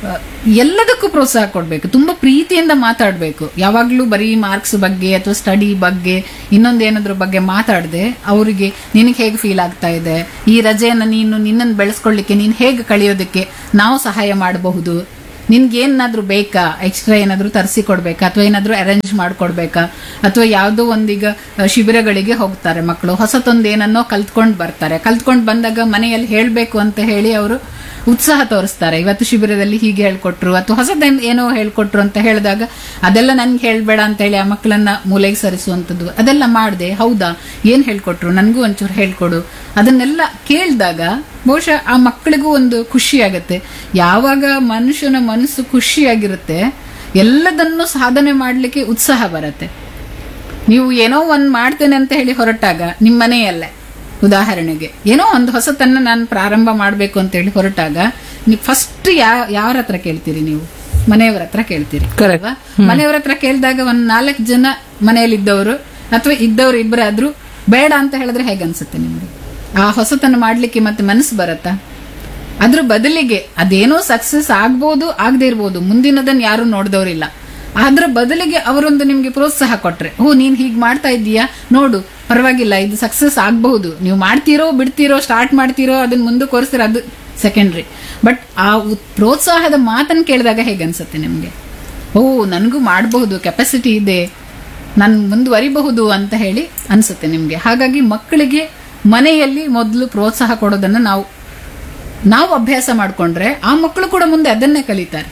ಆ, ಎಲ್ಲದಕ್ಕೂ ಪ್ರೋತ್ಸಾಹ ಕೊಡ್ಬೇಕು ತುಂಬಾ ಪ್ರೀತಿಯಿಂದ ಮಾತಾಡ್ಬೇಕು ಯಾವಾಗ್ಲೂ ಬರೀ ಮಾರ್ಕ್ಸ್ ಬಗ್ಗೆ ಅಥವಾ ಸ್ಟಡಿ ಬಗ್ಗೆ ಇನ್ನೊಂದೇನಾದ್ರ ಬಗ್ಗೆ ಮಾತಾಡದೆ ಅವರಿಗೆ ನಿನಗೆ ಹೇಗೆ ಫೀಲ್ ಆಗ್ತಾ ಇದೆ ಈ ರಜೆಯನ್ನ ನೀನು ನಿನ್ನನ್ನು ಬೆಳೆಸ್ಕೊಳ್ಳಿಕ್ಕೆ ನೀನು ಹೇಗೆ ಕಳೆಯೋದಕ್ಕೆ ನಾವು ಸಹಾಯ ಮಾಡಬಹುದು ನಿನ್ಗೆ ಏನಾದ್ರೂ ಬೇಕಾ ಎಕ್ಸ್ಟ್ರಾ ಏನಾದ್ರೂ ತರಿಸಿ ಕೊಡ್ಬೇಕಾ ಅಥವಾ ಏನಾದ್ರೂ ಅರೇಂಜ್ ಮಾಡ್ಕೊಡ್ಬೇಕಾ ಅಥವಾ ಯಾವುದೋ ಒಂದೀಗ ಆ, ಶಿಬಿರಗಳಿಗೆ ಹೋಗ್ತಾರೆ ಮಕ್ಕಳು ಹೊಸತೊಂದು ಏನನ್ನೋ ಕಲ್ತ್ಕೊಂಡು ಬರ್ತಾರೆ ಕಲ್ತ್ಕೊಂಡು ಬಂದಾಗ ಮನೆಯಲ್ಲಿ ಹೇಳ್ಬೇಕು ಅಂತ ಹೇಳಿ ಅವರು ಉತ್ಸಾಹ ತೋರಿಸ್ತಾರೆ ಇವತ್ತು ಶಿಬಿರದಲ್ಲಿ ಹೀಗೆ ಹೇಳ್ಕೊಟ್ರು ಅಥವಾ ಹೊಸದ ಏನೋ ಹೇಳ್ಕೊಟ್ರು ಅಂತ ಹೇಳಿದಾಗ ಅದೆಲ್ಲ ನನ್ಗೆ ಹೇಳ್ಬೇಡ ಅಂತ ಹೇಳಿ ಆ ಮಕ್ಕಳನ್ನ ಮೂಲೆಗೆ ಸರಿಸುವಂಥದ್ದು ಅದೆಲ್ಲ ಮಾಡಿದೆ ಹೌದಾ ಏನ್ ಹೇಳ್ಕೊಟ್ರು ನನಗೂ ಒಂಚೂರು ಹೇಳ್ಕೊಡು ಅದನ್ನೆಲ್ಲ ಕೇಳಿದಾಗ ಬಹುಶಃ ಆ ಮಕ್ಕಳಿಗೂ ಒಂದು ಖುಷಿ ಆಗತ್ತೆ ಯಾವಾಗ ಮನುಷ್ಯನ ಮನಸ್ಸು ಖುಷಿಯಾಗಿರುತ್ತೆ ಎಲ್ಲದನ್ನು ಸಾಧನೆ ಮಾಡಲಿಕ್ಕೆ ಉತ್ಸಾಹ ಬರುತ್ತೆ ನೀವು ಏನೋ ಒಂದು ಮಾಡ್ತೇನೆ ಅಂತ ಹೇಳಿ ಹೊರಟಾಗ ನಿಮ್ಮ ಮನೆಯಲ್ಲೇ ಉದಾಹರಣೆಗೆ ಏನೋ ಒಂದು ಹೊಸತನ್ನ ನಾನು ಪ್ರಾರಂಭ ಮಾಡಬೇಕು ಅಂತ ಹೇಳಿ ಹೊರಟಾಗ ನೀವು ಫಸ್ಟ್ ಯಾವ ಯಾರ ಹತ್ರ ಕೇಳ್ತೀರಿ ನೀವು ಮನೆಯವರ ಹತ್ರ ಕೇಳ್ತೀರಿ Correct. ಅಲ್ವಾ? ಮನೆಯವರ ಹತ್ರ ಕೇಳಿದಾಗ ಒಂದ್ ನಾಲ್ಕು ಜನ ಮನೆಯಲ್ಲಿದ್ದವರು ಅಥವಾ ಇದ್ದವರು ಇಬ್ಬರಾದ್ರೂ ಬೇಡ ಅಂತ ಹೇಳಿದ್ರೆ ಹೇಗೆ ಅನ್ಸುತ್ತೆ ನಿಮ್ಗೆ ಆ ಹೊಸತನ್ನು ಮಾಡ್ಲಿಕ್ಕೆ ಮತ್ತೆ ಮನಸ್ಸು ಬರತ್ತಾ ಅದ್ರ ಬದಲಿಗೆ ಅದೇನೋ ಸಕ್ಸಸ್ ಆಗ್ಬೋದು ಆಗದೆ ಇರ್ಬೋದು ಮುಂದಿನದನ್ನ ಯಾರು ನೋಡಿದವರಿಲ್ಲ ಅದ್ರ ಬದಲಿಗೆ ಅವರೊಂದು ನಿಮ್ಗೆ ಪ್ರೋತ್ಸಾಹ ಕೊಟ್ರೆ ಓ ನೀನ್ ಹೀಗ್ ಮಾಡ್ತಾ ಇದ್ದೀಯಾ ನೋಡು ಪರವಾಗಿಲ್ಲ ಇದು ಸಕ್ಸಸ್ ಆಗಬಹುದು ನೀವು ಮಾಡ್ತೀರೋ ಬಿಡ್ತೀರೋ ಸ್ಟಾರ್ಟ್ ಮಾಡ್ತೀರೋ ಅದನ್ನ ಮುಂದಕ್ಕೆ ಅದು ಸೆಕೆಂಡ್ರಿ ಬಟ್ ಆ ಉತ್- ಪ್ರೋತ್ಸಾಹದ ಮಾತನ್ನು ಕೇಳಿದಾಗ ಹೇಗೆ ಅನ್ಸುತ್ತೆ ನಿಮ್ಗೆ ಓ ನನಗೂ ಮಾಡಬಹುದು ಕೆಪಾಸಿಟಿ ಇದೆ ನಾನು ಮುಂದುವರಿಬಹುದು ಅಂತ ಹೇಳಿ ಅನ್ಸುತ್ತೆ ನಿಮ್ಗೆ ಹಾಗಾಗಿ ಮಕ್ಕಳಿಗೆ ಮನೆಯಲ್ಲಿ ಮೊದಲು ಪ್ರೋತ್ಸಾಹ ಕೊಡೋದನ್ನ ನಾವು ನಾವು ಅಭ್ಯಾಸ ಮಾಡ್ಕೊಂಡ್ರೆ ಆ ಮಕ್ಕಳು ಕೂಡ ಮುಂದೆ ಅದನ್ನೇ ಕಲಿತಾರೆ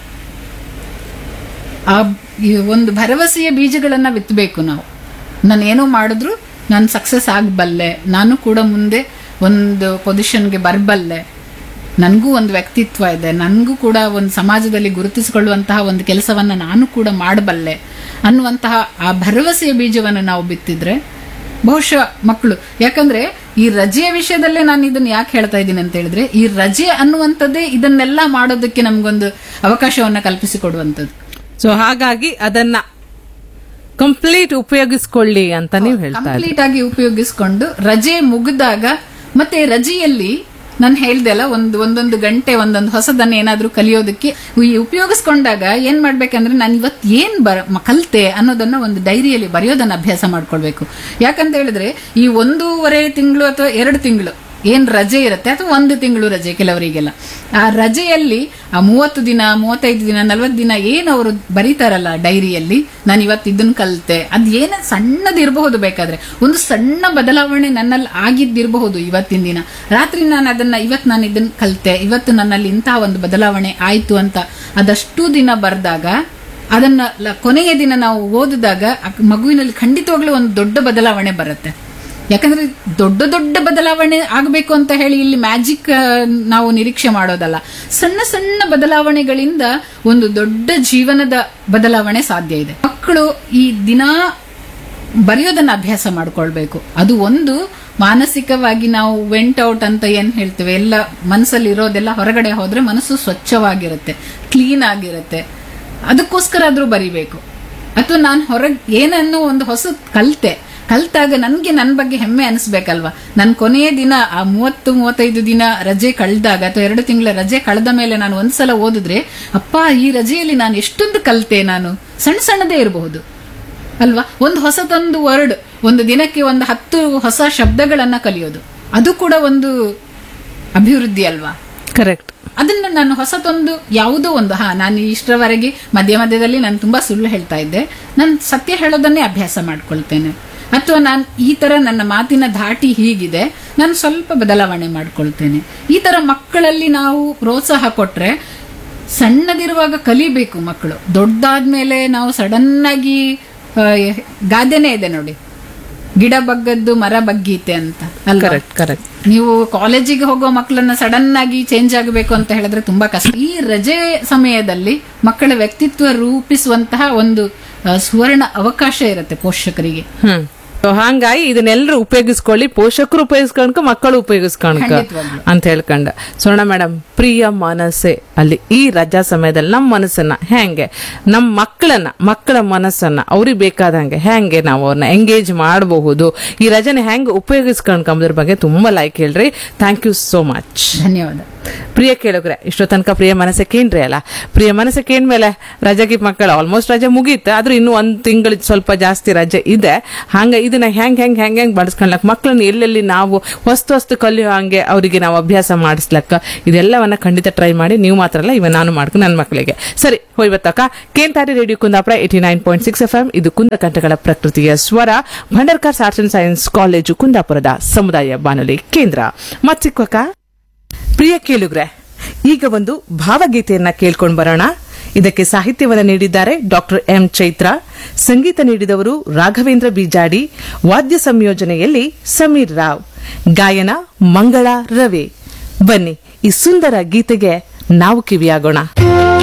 ಆ ಈ ಒಂದು ಭರವಸೆಯ ಬೀಜಗಳನ್ನ ಬಿತ್ತಬೇಕು ನಾವು ನಾನು ಏನೋ ಮಾಡಿದ್ರು ನಾನು ಸಕ್ಸಸ್ ಆಗಬಲ್ಲೆ ನಾನು ಕೂಡ ಮುಂದೆ ಒಂದು ಪೊಸಿಷನ್ಗೆ ಬರಬಲ್ಲೆ ನನಗೂ ಒಂದು ವ್ಯಕ್ತಿತ್ವ ಇದೆ ನನಗೂ ಕೂಡ ಒಂದು ಸಮಾಜದಲ್ಲಿ ಗುರುತಿಸಿಕೊಳ್ಳುವಂತಹ ಒಂದು ಕೆಲಸವನ್ನ ನಾನು ಕೂಡ ಮಾಡಬಲ್ಲೆ ಅನ್ನುವಂತಹ ಆ ಭರವಸೆಯ ಬೀಜವನ್ನು ನಾವು ಬಿತ್ತಿದ್ರೆ ಬಹುಶಃ ಮಕ್ಕಳು ಯಾಕಂದ್ರೆ ಈ ರಜೆಯ ವಿಷಯದಲ್ಲೇ ನಾನು ಇದನ್ನ ಯಾಕೆ ಹೇಳ್ತಾ ಇದ್ದೀನಿ ಅಂತ ಹೇಳಿದ್ರೆ ಈ ರಜೆ ಅನ್ನುವಂಥದ್ದೇ ಇದನ್ನೆಲ್ಲ ಮಾಡೋದಕ್ಕೆ ನಮ್ಗೊಂದು ಅವಕಾಶವನ್ನ ಕಲ್ಪಿಸಿಕೊಡುವಂಥದ್ದು ಸೊ ಹಾಗಾಗಿ ಅದನ್ನ ಕಂಪ್ಲೀಟ್ ಉಪಯೋಗಿಸ್ಕೊಳ್ಳಿ ಅಂತ ನೀವು ಹೇಳ್ತಾ ಇದ್ದೀರಿ ಕಂಪ್ಲೀಟ್ ಆಗಿ ಉಪಯೋಗಿಸ್ಕೊಂಡು ರಜೆ ಮುಗಿದಾಗ ಮತ್ತೆ ರಜೆಯಲ್ಲಿ ನಾನು ಹೇಳ್ದೆಲ್ಲ ಒಂದು ಒಂದೊಂದು ಗಂಟೆ ಒಂದೊಂದು ಹೊಸದನ್ನ ಏನಾದ್ರೂ ಕಲಿಯೋದಕ್ಕೆ ಈ ಉಪಯೋಗಿಸ್ಕೊಂಡಾಗ ಏನ್ ಮಾಡ್ಬೇಕಂದ್ರೆ ನಾನು ಇವತ್ತು ಏನ್ ಬರ ಮ- ಕಲ್ತೆ ಅನ್ನೋದನ್ನ ಒಂದು ಡೈರಿಯಲ್ಲಿ ಬರೆಯೋದನ್ನ ಅಭ್ಯಾಸ ಮಾಡ್ಕೊಳ್ಬೇಕು ಯಾಕಂತ ಹೇಳಿದ್ರೆ ಈ ಒಂದೂವರೆ ತಿಂಗಳು ಅಥವಾ ಎರಡು ತಿಂಗಳು ಏನ್ ರಜೆ ಇರುತ್ತೆ ಅಥವಾ ಒಂದು ತಿಂಗಳು ರಜೆ ಕೆಲವರಿಗೆಲ್ಲ ಆ ರಜೆಯಲ್ಲಿ ಆ ಮೂವತ್ತು ದಿನ ಮೂವತ್ತೈದು ದಿನ ನಲ್ವತ್ತು ದಿನ ಏನು ಅವರು ಬರೀತಾರಲ್ಲ ಡೈರಿಯಲ್ಲಿ ನಾನು ಇವತ್ತು ಇದನ್ನ ಕಲಿತೆ ಅದ್ ಏನ ಸಣ್ಣದಿರಬಹುದು ಬೇಕಾದ್ರೆ ಒಂದು ಸಣ್ಣ ಬದಲಾವಣೆ ನನ್ನಲ್ಲಿ ಆಗಿದ್ದಿರಬಹುದು ಇವತ್ತಿನ ದಿನ ರಾತ್ರಿ ನಾನು ಅದನ್ನ ಇವತ್ತು ನಾನು ಇದನ್ನ ಕಲಿತೆ ಇವತ್ತು ನನ್ನಲ್ಲಿ ಇಂತಹ ಒಂದು ಬದಲಾವಣೆ ಆಯ್ತು ಅಂತ ಅದಷ್ಟು ದಿನ ಬರೆದಾಗ ಅದನ್ನ ಲ- ಕೊನೆಯ ದಿನ ನಾವು ಓದಿದಾಗ ಆ ಮಗುವಿನಲ್ಲಿ ಖಂಡಿತವಾಗ್ಲೂ ಒಂದು ದೊಡ್ಡ ಬದಲಾವಣೆ ಬರುತ್ತೆ ಯಾಕಂದ್ರೆ ದೊಡ್ಡ ದೊಡ್ಡ ಬದಲಾವಣೆ ಆಗಬೇಕು ಅಂತ ಹೇಳಿ ಇಲ್ಲಿ ಮ್ಯಾಜಿಕ್ ನಾವು ನಿರೀಕ್ಷೆ ಮಾಡೋದಲ್ಲ ಸಣ್ಣ ಸಣ್ಣ ಬದಲಾವಣೆಗಳಿಂದ ಒಂದು ದೊಡ್ಡ ಜೀವನದ ಬದಲಾವಣೆ ಸಾಧ್ಯ ಇದೆ ಮಕ್ಕಳು ಈ ದಿನಾ ಬರೆಯೋದನ್ನ ಅಭ್ಯಾಸ ಮಾಡ್ಕೊಳ್ಬೇಕು ಅದು ಒಂದು ಮಾನಸಿಕವಾಗಿ ನಾವು ವೆಂಟ್ ಔಟ್ ಅಂತ ಏನ್ ಹೇಳ್ತೇವೆ ಎಲ್ಲ ಮನಸ್ಸಲ್ಲಿ ಇರೋದೆಲ್ಲ ಹೊರಗಡೆ ಹೋದ್ರೆ ಮನಸ್ಸು ಸ್ವಚ್ಛವಾಗಿರುತ್ತೆ ಕ್ಲೀನ್ ಆಗಿರುತ್ತೆ ಅದಕ್ಕೋಸ್ಕರ ಆದ್ರೂ ಬರಿಬೇಕು ಅಥವಾ ನಾನು ಹೊರಗೆ ಏನನ್ನೋ ಒಂದು ಹೊಸ ಕಲ್ತೆ ಕಲ್ತಾಗ ನನ್ಗೆ ನನ್ನ ಬಗ್ಗೆ ಹೆಮ್ಮೆ ಅನಿಸ್ಬೇಕಲ್ವಾ ನನ್ನ ಕೊನೆಯ ದಿನ ಆ ಮೂವತ್ತು ಮೂವತ್ತೈದು ದಿನ ರಜೆ ಕಳೆದಾಗ ಅಥವಾ ಎರಡು ತಿಂಗಳ ರಜೆ ಕಳೆದ ಮೇಲೆ ನಾನು ಒಂದ್ಸಲ ಓದಿದ್ರೆ ಅಪ್ಪ ಈ ರಜೆಯಲ್ಲಿ ನಾನು ಎಷ್ಟೊಂದು ಕಲ್ತೆ ನಾನು ಸಣ್ಣ ಸಣ್ಣದೇ ಇರಬಹುದು ಅಲ್ವಾ ಒಂದು ಹೊಸದೊಂದು ವರ್ಡ್ ಒಂದು ದಿನಕ್ಕೆ ಒಂದು ಹತ್ತು ಹೊಸ ಶಬ್ದಗಳನ್ನ ಕಲಿಯೋದು ಅದು ಕೂಡ ಒಂದು ಅಭಿವೃದ್ಧಿ ಅಲ್ವಾ ಕರೆಕ್ಟ್ ಅದನ್ನ ನಾನು ಹೊಸತೊಂದು ಯಾವುದೋ ಒಂದು ಹಾ ನಾನು ಇಷ್ಟರವರೆಗೆ ಮಧ್ಯ ಮಧ್ಯದಲ್ಲಿ ನಾನು ತುಂಬಾ ಸುಳ್ಳು ಹೇಳ್ತಾ ಇದ್ದೆ ನಾನು ಸತ್ಯ ಹೇಳೋದನ್ನೇ ಅಭ್ಯಾಸ ಮಾಡ್ಕೊಳ್ತೇನೆ ಅಥವಾ ನಾನು ಈ ತರ ನನ್ನ ಮಾತಿನ ಧಾಟಿ ಹೀಗಿದೆ ನಾನು ಸ್ವಲ್ಪ ಬದಲಾವಣೆ ಮಾಡ್ಕೊಳ್ತೇನೆ ಈ ತರ ಮಕ್ಕಳಲ್ಲಿ ನಾವು ಪ್ರೋತ್ಸಾಹ ಕೊಟ್ರೆ ಸಣ್ಣದಿರುವಾಗ ಕಲಿಬೇಕು ಮಕ್ಕಳು ದೊಡ್ಡದಾದ್ಮೇಲೆ ನಾವು ಸಡನ್ ಆಗಿ ಆ, ಗಾದೆನೇ ಇದೆ ನೋಡಿ ಗಿಡ ಬಗ್ಗದ್ದು ಮರ ಬಗ್ಗೀತೆ ಅಂತ ಅಲ್ವಾ ಕರೆಕ್ಟ್ ಕರೆಕ್ಟ್ ನೀವು ಕಾಲೇಜಿಗೆ ಹೋಗೋ ಮಕ್ಕಳನ್ನ ಸಡನ್ ಆಗಿ ಚೇಂಜ್ ಆಗಬೇಕು ಅಂತ ಹೇಳಿದ್ರೆ ತುಂಬಾ ಕಷ್ಟ ಈ ರಜೆ ಸಮಯದಲ್ಲಿ ಮಕ್ಕಳ ವ್ಯಕ್ತಿತ್ವ ರೂಪಿಸುವಂತಹ ಒಂದು ಆ, ಸುವರ್ಣ ಅವಕಾಶ ಇರುತ್ತೆ ಪೋಷಕರಿಗೆ ಹ್ಮ್ So ಹಂಗಾಗಿ ಇದನ್ನೆಲ್ಲರೂ ಉಪಯೋಗಿಸ್ಕೊಳ್ಳಿ ಪೋಷಕರು ಉಪಯೋಗಿಸ್ಕೊಂಡ್ಕ ಮಕ್ಕಳು ಉಪಯೋಗಿಸ್ಕೊಂಡ್ಕ ಖಂಡಿತವಾಗ್ಲೂ. ಅಂತ ಹೇಳ್ಕೊಂಡ ಸ್ವರ್ಣ ಮೇಡಮ್ ಪ್ರಿಯ ಮನಸ್ಸೆ ಅಲ್ಲಿ ಈ ರಜಾ ಸಮಯದಲ್ಲಿ ನಮ್ಮ ಮನಸ್ಸನ್ನ ಹೆಂಗೆ ನಮ್ಮ ಮಕ್ಕಳನ್ನ ಮಕ್ಕಳ ಮನಸ್ಸನ್ನ ಅವ್ರಿಗೆ ಬೇಕಾದಂಗೆ ಹೆಂಗೆ ನಾವು ಅವ್ರನ್ನ ಎಂಗೇಜ್ ಮಾಡಬಹುದು ಈ ರಜನೆ ಹೆಂಗೆ ಉಪಯೋಗಿಸ್ಕೊಂಡ್ಕೊಂಬುದ್ರ ಬಗ್ಗೆ ತುಂಬಾ ಲೈಕ್ ಹೇಳ್ರಿ ಥ್ಯಾಂಕ್ ಯು ಸೋ ಮಚ್ ಧನ್ಯವಾದ ಪ್ರಿಯ ಕೇಳುಗ್ರೆ ಇಷ್ಟೋ ತನಕ ಪ್ರಿಯ ಮನಸ್ಸೆ ಕೇಂದ್ರಿ ಅಲ್ಲ ಪ್ರಿಯ ಮನಸ್ಸೆ ಕೇಂದ್ಮೇಲೆ ರಜೆಗೆ ಮಕ್ಕಳು ಆಲ್ಮೋಸ್ಟ್ ರಜೆ ಮುಗೀತು ಆದ್ರೂ ಇನ್ನೂ ಒಂದ್ ತಿಂಗಳು ಸ್ವಲ್ಪ ಜಾಸ್ತಿ ರಜೆ ಇದೆ ಹಂಗ ಇದನ್ನ ಹೆಂಗ್ ಹೆಂಗ್ ಹೆಂಗ್ ಹೆಂಗ್ ಬಳಸ್ಕೊಳ್ಲಕ್ ಮಕ್ಕಳನ್ನ ಎಲ್ಲೆಲ್ಲಿ ನಾವು ಹೊಸ್ತು ಹೊಸ್ತು ಕಲಿಯೋ ಹಂಗೆ ಅವರಿಗೆ ನಾವು ಅಭ್ಯಾಸ ಮಾಡಿಸ್ಲಕ್ಕ ಇದೆಲ್ಲವನ್ನ ಖಂಡಿತ ಟ್ರೈ ಮಾಡಿ ನೀವು ಮಾತ್ರ ಅಲ್ಲ ಇವ ನಾನು ಮಾಡ್ಕೊಂಡು ನನ್ನ ಮಕ್ಕಳಿಗೆ ಸರಿ ಹೋಯ್ಬತ್ತಕ್ಕ ಕೇಂತಾರಿ radio Kundapura eighty nine point six F M ಇದು ಕುಂದಕಂಠಗಳ ಪ್ರಕೃತಿಯ ಸ್ವರ Bhandarkars arts and science college ಕುಂದಾಪುರದ ಸಮುದಾಯ ಬಾನುಲಿ ಕೇಂದ್ರ ಮತ್ ಸಿಕ್ವಕ್ಕ ಪ್ರಿಯ ಕೇಳುಗ್ರೆ ಈಗ ಒಂದು ಭಾವಗೀತೆಯನ್ನ ಕೇಳ್ಕೊಂಡು ಬರೋಣ ಇದಕ್ಕೆ ಸಾಹಿತ್ಯವನ್ನು ನೀಡಿದ್ದಾರೆ ಡಾಕ್ಟರ್ ಎಂ ಚೈತ್ರ ಸಂಗೀತ ನೀಡಿದವರು ರಾಘವೇಂದ್ರ ಬಿಜಾಡಿ ವಾದ್ಯ ಸಂಯೋಜನೆಯಲ್ಲಿ ಸಮೀರ್ ರಾವ್ ಗಾಯನ ಮಂಗಳ ರವಿ ಬನ್ನಿ ಈ ಸುಂದರ ಗೀತೆಗೆ ನಾವು ಕಿವಿಯಾಗೋಣ